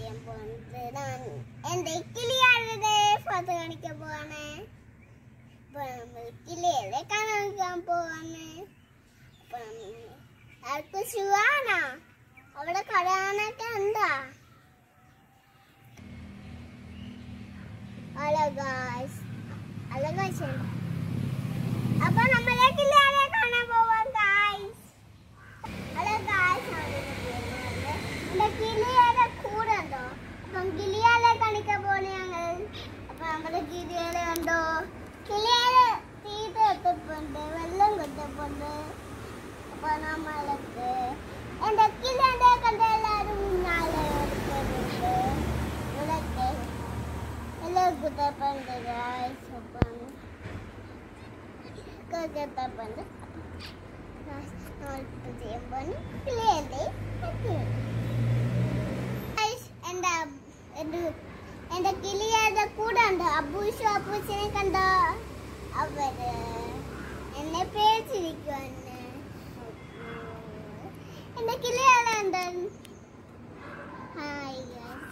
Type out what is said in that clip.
ചെയ്യാൻ പോകുന്നത് ഞാൻ എന്റെ കിളിയാരുടെ ഫോട്ടോ കാണിക്കാൻ പോവാണ് അപ്പൊ നമ്മൾ കിളികളെ കാണിക്കാൻ പോവാണ് അപ്പൊ ആർക്ക് സുഖാണോ അവിടെ കടയാനൊക്കെ ഉണ്ടോ ഹലോ ഗായ്സ് ഹലോ ഗായ്സ് അപ്പൊ നമ്മളെ കിളിയാരെ കാണാൻ പോവാം ഗായ്സ് ഹലോ ഗായ്സ് എന്റെ കിളിയാരെ കൂടെ ഉണ്ടോ അപ്പം കിളിയാരെ കാണിക്കാൻ പോണേ ഞങ്ങൾ അപ്പൊ നമ്മുടെ കിളിയാരെ കണ്ടോ കിളിയാരെ തീറ്റ എത്തപ്പുണ്ട് വെള്ളം കൊത്തപ്പുണ്ട് അപ്പൊ നമ്മൾക്ക് എന്റെ കിളിയാരെ കണ്ട എല്ലാവരും നാളെ എടുക്കുന്നുണ്ട് ഇവിടൊക്കെ എല്ലാം കുത്തപ്പുണ്ട് ഗായ്സ് അപ്പം കുത്തപ്പുണ്ട് നമ്മളിപ്പോ ചെയ്യാൻ പോകുന്നു കിളിയല്ലേ എന്റെ എന്റെ എന്റെ കിളിയുടെ കൂടെ ഉണ്ട് അബൂഷു അബൂസിനെ കണ്ടോ അവര് എന്നെ പേടിച്ചിരിക്കും എന്നെ എന്റെ കിളികളെ ഉണ്ട് ഹായ് guys.